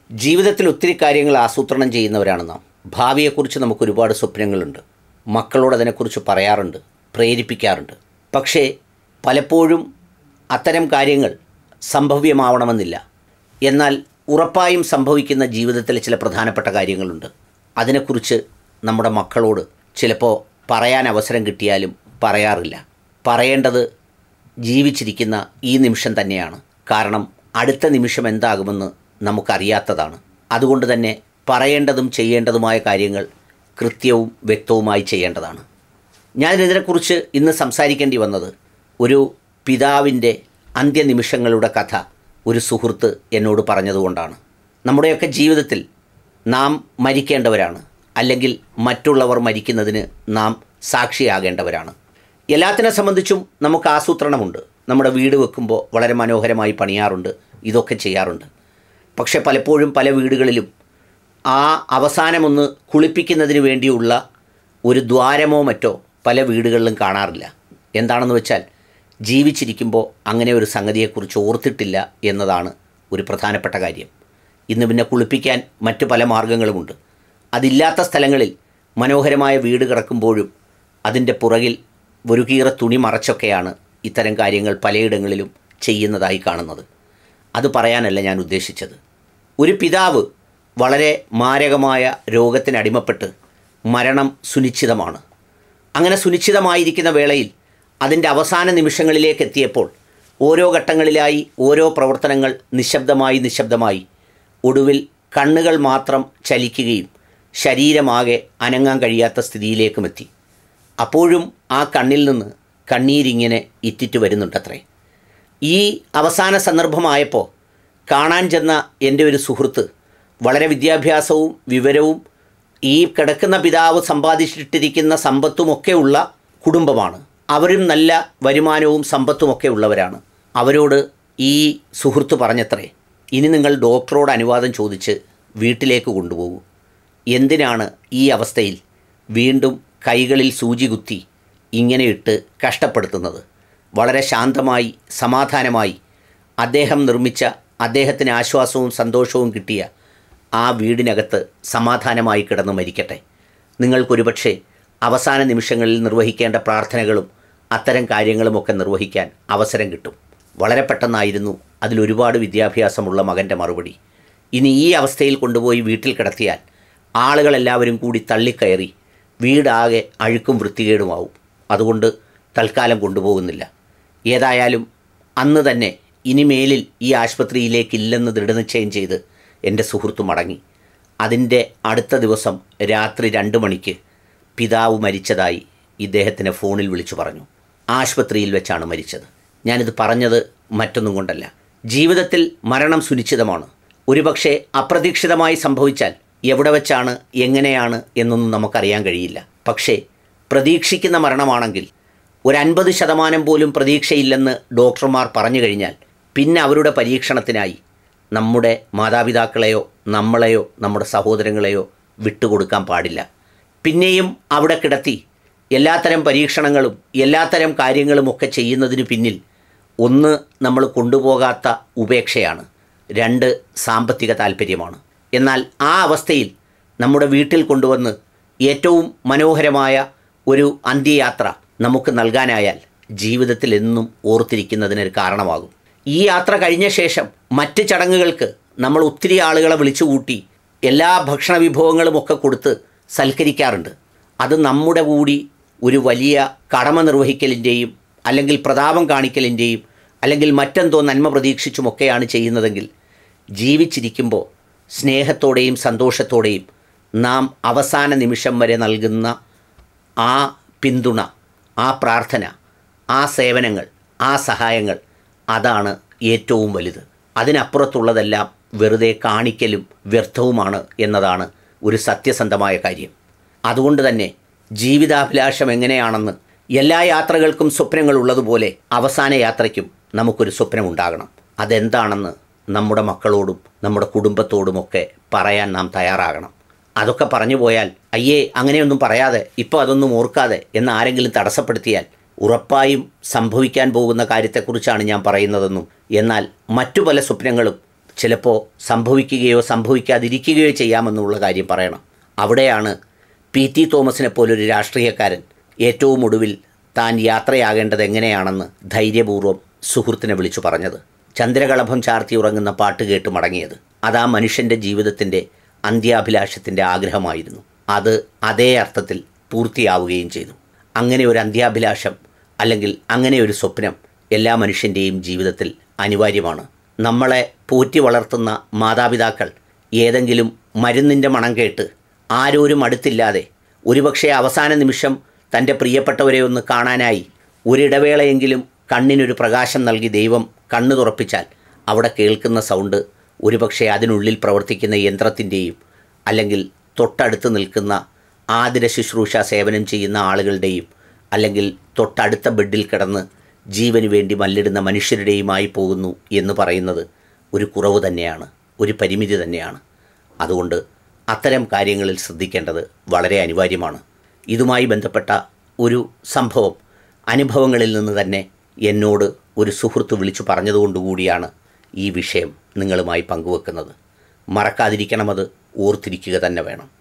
ജീവിതത്തിൽ ഒത്തിരി കാര്യങ്ങൾ ആസൂത്രണം ചെയ്യുന്നവരാണ് നാം ഭാവിയെക്കുറിച്ച് നമുക്ക് ഒരുപാട് സ്വപ്നങ്ങളുണ്ട് മക്കളോട് അതിനെക്കുറിച്ച് പറയാറുണ്ട് പ്രേരിപ്പിക്കാറുണ്ട് പക്ഷേ പലപ്പോഴും അത്തരം കാര്യങ്ങൾ സംഭവ്യമാവണമെന്നില്ല എന്നാൽ ഉറപ്പായും സംഭവിക്കുന്ന ജീവിതത്തിലെ ചില പ്രധാനപ്പെട്ട കാര്യങ്ങളുണ്ട് അതിനെക്കുറിച്ച് നമ്മുടെ മക്കളോട് ചിലപ്പോൾ പറയാൻ അവസരം കിട്ടിയാലും പറയാറില്ല പറയേണ്ടത് ജീവിച്ചിരിക്കുന്ന ഈ നിമിഷം തന്നെയാണ് കാരണം അടുത്ത നിമിഷം എന്താകുമെന്ന് നമുക്കറിയാത്തതാണ് അതുകൊണ്ട് തന്നെ പറയേണ്ടതും ചെയ്യേണ്ടതുമായ കാര്യങ്ങൾ കൃത്യവും വ്യക്തവുമായി ചെയ്യേണ്ടതാണ് ഞാൻ ഇതിനെക്കുറിച്ച് ഇന്ന് സംസാരിക്കേണ്ടി വന്നത് ഒരു പിതാവിൻ്റെ അന്ത്യനിമിഷങ്ങളുടെ കഥ ഒരു സുഹൃത്ത് എന്നോട് പറഞ്ഞതുകൊണ്ടാണ് നമ്മുടെയൊക്കെ ജീവിതത്തിൽ നാം മരിക്കേണ്ടവരാണ് അല്ലെങ്കിൽ മറ്റുള്ളവർ മരിക്കുന്നതിന് നാം സാക്ഷിയാകേണ്ടവരാണ് എല്ലാത്തിനെ സംബന്ധിച്ചും നമുക്ക് ആസൂത്രണമുണ്ട് നമ്മുടെ വീട് വെക്കുമ്പോൾ വളരെ മനോഹരമായി പണിയാറുണ്ട് ഇതൊക്കെ ചെയ്യാറുണ്ട് പക്ഷേ പലപ്പോഴും പല വീടുകളിലും ആ അവസാനമൊന്ന് കുളിപ്പിക്കുന്നതിന് വേണ്ടിയുള്ള ഒരു ദ്വാരമോ മറ്റോ പല വീടുകളിലും കാണാറില്ല എന്താണെന്ന് വെച്ചാൽ ജീവിച്ചിരിക്കുമ്പോൾ അങ്ങനെ ഒരു സംഗതിയെക്കുറിച്ച് ഓർത്തിട്ടില്ല എന്നതാണ് ഒരു പ്രധാനപ്പെട്ട കാര്യം ഇന്ന് പിന്നെ കുളിപ്പിക്കാൻ മറ്റു പല മാർഗങ്ങളുമുണ്ട് അതില്ലാത്ത സ്ഥലങ്ങളിൽ മനോഹരമായ വീട് കിടക്കുമ്പോഴും അതിൻ്റെ പുറകിൽ ഒരു കീറ തുണി മറച്ചൊക്കെയാണ് ഇത്തരം കാര്യങ്ങൾ പലയിടങ്ങളിലും ചെയ്യുന്നതായി കാണുന്നത് അത് പറയാനല്ല ഞാൻ ഉദ്ദേശിച്ചത് ഒരു പിതാവ് വളരെ മാരകമായ രോഗത്തിനടിമപ്പെട്ട് മരണം സുനിശ്ചിതമാണ് അങ്ങനെ സുനിശ്ചിതമായിരിക്കുന്ന വേളയിൽ അതിൻ്റെ അവസാന നിമിഷങ്ങളിലേക്ക് എത്തിയപ്പോൾ ഓരോ ഘട്ടങ്ങളിലായി ഓരോ പ്രവർത്തനങ്ങൾ നിശബ്ദമായി നിശബ്ദമായി ഒടുവിൽ കണ്ണുകൾ മാത്രം ചലിക്കുകയും ശരീരമാകെ അനങ്ങാൻ കഴിയാത്ത സ്ഥിതിയിലേക്കും എത്തി അപ്പോഴും ആ കണ്ണിൽ നിന്ന് കണ്ണീരിങ്ങനെ ഇറ്റിറ്റ് വരുന്നുണ്ടത്രേ ഈ അവസാന സന്ദർഭമായപ്പോൾ കാണാൻ ചെന്ന എൻ്റെ ഒരു സുഹൃത്ത് വളരെ വിദ്യാഭ്യാസവും വിവരവും ഈ കിടക്കുന്ന പിതാവ് സമ്പാദിച്ചിട്ടിരിക്കുന്ന സമ്പത്തുമൊക്കെ ഉള്ള കുടുംബമാണ് അവരും നല്ല വരുമാനവും സമ്പത്തുമൊക്കെ ഉള്ളവരാണ് അവരോട് ഈ സുഹൃത്ത് പറഞ്ഞത്രേ ഇനി നിങ്ങൾ ഡോക്ടറോട് അനുവാദം ചോദിച്ച് വീട്ടിലേക്ക് കൊണ്ടുപോകൂ എന്തിനാണ് ഈ അവസ്ഥയിൽ വീണ്ടും കൈകളിൽ സൂചി കുത്തി ഇങ്ങനെ ഇട്ട് കഷ്ടപ്പെടുത്തുന്നത് വളരെ ശാന്തമായി സമാധാനമായി അദ്ദേഹം നിർമ്മിച്ച അദ്ദേഹത്തിന് ആശ്വാസവും സന്തോഷവും കിട്ടിയ ആ വീടിനകത്ത് സമാധാനമായി കിടന്ന് മരിക്കട്ടെ നിങ്ങൾക്കൊരുപക്ഷെ അവസാന നിമിഷങ്ങളിൽ നിർവഹിക്കേണ്ട പ്രാർത്ഥനകളും അത്തരം കാര്യങ്ങളുമൊക്കെ നിർവഹിക്കാൻ അവസരം കിട്ടും വളരെ പെട്ടെന്നായിരുന്നു അതിലൊരുപാട് വിദ്യാഭ്യാസമുള്ള മകൻ്റെ മറുപടി ഇനി ഈ അവസ്ഥയിൽ കൊണ്ടുപോയി വീട്ടിൽ കിടത്തിയാൽ ആളുകളെല്ലാവരും കൂടി തള്ളിക്കയറി വീടാകെ അഴുക്കും വൃത്തികേടുമാവും അതുകൊണ്ട് തൽക്കാലം കൊണ്ടുപോകുന്നില്ല ഏതായാലും അന്ന് തന്നെ ഇനിമേലിൽ ഈ ആശുപത്രിയിലേക്കില്ലെന്ന് ദൃഢനിശ്ചയം ചെയ്ത് എൻ്റെ സുഹൃത്തു മടങ്ങി അതിൻ്റെ അടുത്ത ദിവസം രാത്രി രണ്ട് മണിക്ക് പിതാവ് മരിച്ചതായി ഇദ്ദേഹത്തിനെ ഫോണിൽ വിളിച്ചു പറഞ്ഞു ആശുപത്രിയിൽ വെച്ചാണ് മരിച്ചത് ഞാനിത് പറഞ്ഞത് മറ്റൊന്നും കൊണ്ടല്ല ജീവിതത്തിൽ മരണം സുനിശ്ചിതമാണ് ഒരുപക്ഷെ അപ്രതീക്ഷിതമായി സംഭവിച്ചാൽ എവിടെ വെച്ചാണ് എങ്ങനെയാണ് എന്നൊന്നും നമുക്കറിയാൻ കഴിയില്ല പക്ഷേ പ്രതീക്ഷിക്കുന്ന മരണമാണെങ്കിൽ ഒരു അൻപത് ശതമാനം പോലും പ്രതീക്ഷയില്ലെന്ന് ഡോക്ടർമാർ പറഞ്ഞു കഴിഞ്ഞാൽ പിന്നെ അവരുടെ പരീക്ഷണത്തിനായി നമ്മുടെ മാതാപിതാക്കളെയോ നമ്മളെയോ നമ്മുടെ സഹോദരങ്ങളെയോ വിട്ടുകൊടുക്കാൻ പാടില്ല പിന്നെയും അവിടെ കിടത്തി എല്ലാത്തരം പരീക്ഷണങ്ങളും എല്ലാത്തരം കാര്യങ്ങളുമൊക്കെ ചെയ്യുന്നതിന് പിന്നിൽ ഒന്ന് നമ്മൾ കൊണ്ടുപോകാത്ത ഉപേക്ഷയാണ് രണ്ട് സാമ്പത്തിക താല്പര്യമാണ് എന്നാൽ ആ അവസ്ഥയിൽ നമ്മുടെ വീട്ടിൽ കൊണ്ടുവന്ന് ഏറ്റവും മനോഹരമായ ഒരു അന്ത്യയാത്ര നമുക്ക് നൽകാനായാൽ ജീവിതത്തിൽ എന്നും ഓർത്തിരിക്കുന്നതിനൊരു കാരണമാകും ഈ യാത്ര കഴിഞ്ഞ ശേഷം മറ്റ് ചടങ്ങുകൾക്ക് നമ്മൾ ഒത്തിരി ആളുകളെ വിളിച്ചു കൂട്ടി എല്ലാ ഭക്ഷണ വിഭവങ്ങളും ഒക്കെ കൊടുത്ത് സൽക്കരിക്കാറുണ്ട് അത് നമ്മുടെ കൂടി ഒരു വലിയ കടമ നിർവഹിക്കലിൻ്റെയും അല്ലെങ്കിൽ പ്രതാപം കാണിക്കലിൻ്റെയും അല്ലെങ്കിൽ മറ്റെന്തോ നന്മ പ്രതീക്ഷിച്ചുമൊക്കെയാണ് ചെയ്യുന്നതെങ്കിൽ ജീവിച്ചിരിക്കുമ്പോൾ സ്നേഹത്തോടെയും സന്തോഷത്തോടെയും നാം അവസാന നിമിഷം വരെ നൽകുന്ന ആ പിന്തുണ ആ പ്രാർത്ഥന ആ സേവനങ്ങൾ ആ സഹായങ്ങൾ അതാണ് ഏറ്റവും വലുത് അതിനപ്പുറത്തുള്ളതെല്ലാം വെറുതെ കാണിക്കലും വ്യർത്ഥവുമാണ് എന്നതാണ് ഒരു സത്യസന്ധമായ കാര്യം അതുകൊണ്ട് തന്നെ ജീവിതാഭിലാഷം എങ്ങനെയാണെന്ന് എല്ലാ യാത്രകൾക്കും സ്വപ്നങ്ങളുള്ളതുപോലെ അവസാന യാത്രയ്ക്കും നമുക്കൊരു സ്വപ്നമുണ്ടാകണം അതെന്താണെന്ന് നമ്മുടെ മക്കളോടും നമ്മുടെ കുടുംബത്തോടുമൊക്കെ പറയാൻ നാം തയ്യാറാകണം അതൊക്കെ പറഞ്ഞു പോയാൽ അയ്യേ അങ്ങനെയൊന്നും പറയാതെ ഇപ്പോൾ അതൊന്നും ഓർക്കാതെ എന്ന് ആരെങ്കിലും തടസ്സപ്പെടുത്തിയാൽ ഉറപ്പായും സംഭവിക്കാൻ പോകുന്ന കാര്യത്തെക്കുറിച്ചാണ് ഞാൻ പറയുന്നതെന്നും എന്നാൽ മറ്റു പല സ്വപ്നങ്ങളും ചിലപ്പോൾ സംഭവിക്കുകയോ സംഭവിക്കാതിരിക്കുകയോ ചെയ്യാമെന്നുള്ള കാര്യം പറയണം അവിടെയാണ് പി ടി തോമസിനെ പോലൊരു രാഷ്ട്രീയക്കാരൻ ഏറ്റവും ഒടുവിൽ താൻ യാത്രയാകേണ്ടത് എങ്ങനെയാണെന്ന് ധൈര്യപൂർവ്വം സുഹൃത്തിനെ വിളിച്ചു പറഞ്ഞത് ചന്ദ്രകളഭം ചാർത്തി ഉറങ്ങുന്ന പാട്ട് കേട്ട് മടങ്ങിയത് അതാ മനുഷ്യൻ്റെ ജീവിതത്തിൻ്റെ അന്ത്യാഭിലാഷത്തിൻ്റെ ആഗ്രഹമായിരുന്നു അത് അതേ അർത്ഥത്തിൽ പൂർത്തിയാവുകയും ചെയ്തു അങ്ങനെ ഒരു അന്ത്യാഭിലാഷം അല്ലെങ്കിൽ അങ്ങനെ ഒരു സ്വപ്നം എല്ലാ മനുഷ്യൻ്റെയും ജീവിതത്തിൽ അനിവാര്യമാണ് നമ്മളെ പോറ്റി വളർത്തുന്ന മാതാപിതാക്കൾ ഏതെങ്കിലും മരുന്നിൻ്റെ മണം കേട്ട് ആരോരും അടുത്തില്ലാതെ ഒരുപക്ഷെ അവസാന നിമിഷം തൻ്റെ പ്രിയപ്പെട്ടവരെ ഒന്ന് കാണാനായി ഒരിടവേളയെങ്കിലും കണ്ണിനൊരു പ്രകാശം നൽകി ദൈവം കണ്ണു തുറപ്പിച്ചാൽ അവിടെ കേൾക്കുന്ന സൗണ്ട് ഒരുപക്ഷെ അതിനുള്ളിൽ പ്രവർത്തിക്കുന്ന യന്ത്രത്തിൻ്റെയും അല്ലെങ്കിൽ തൊട്ടടുത്ത് നിൽക്കുന്ന ആതിര ശുശ്രൂഷ സേവനം ചെയ്യുന്ന ആളുകളുടെയും അല്ലെങ്കിൽ തൊട്ടടുത്ത ബെഡിൽ കിടന്ന് ജീവന് വേണ്ടി മല്ലിടുന്ന മനുഷ്യരുടെയുമായി പോകുന്നു എന്ന് പറയുന്നത് ഒരു കുറവ് തന്നെയാണ് ഒരു പരിമിതി തന്നെയാണ് അതുകൊണ്ട് അത്തരം കാര്യങ്ങളിൽ ശ്രദ്ധിക്കേണ്ടത് വളരെ അനിവാര്യമാണ് ഇതുമായി ബന്ധപ്പെട്ട ഒരു സംഭവം അനുഭവങ്ങളിൽ നിന്ന് തന്നെ എന്നോട് ഒരു സുഹൃത്ത് വിളിച്ചു പറഞ്ഞതുകൊണ്ടുകൂടിയാണ് ഈ വിഷയം നിങ്ങളുമായി പങ്കുവെക്കുന്നത് മറക്കാതിരിക്കണമത് ഓർത്തിരിക്കുക തന്നെ വേണം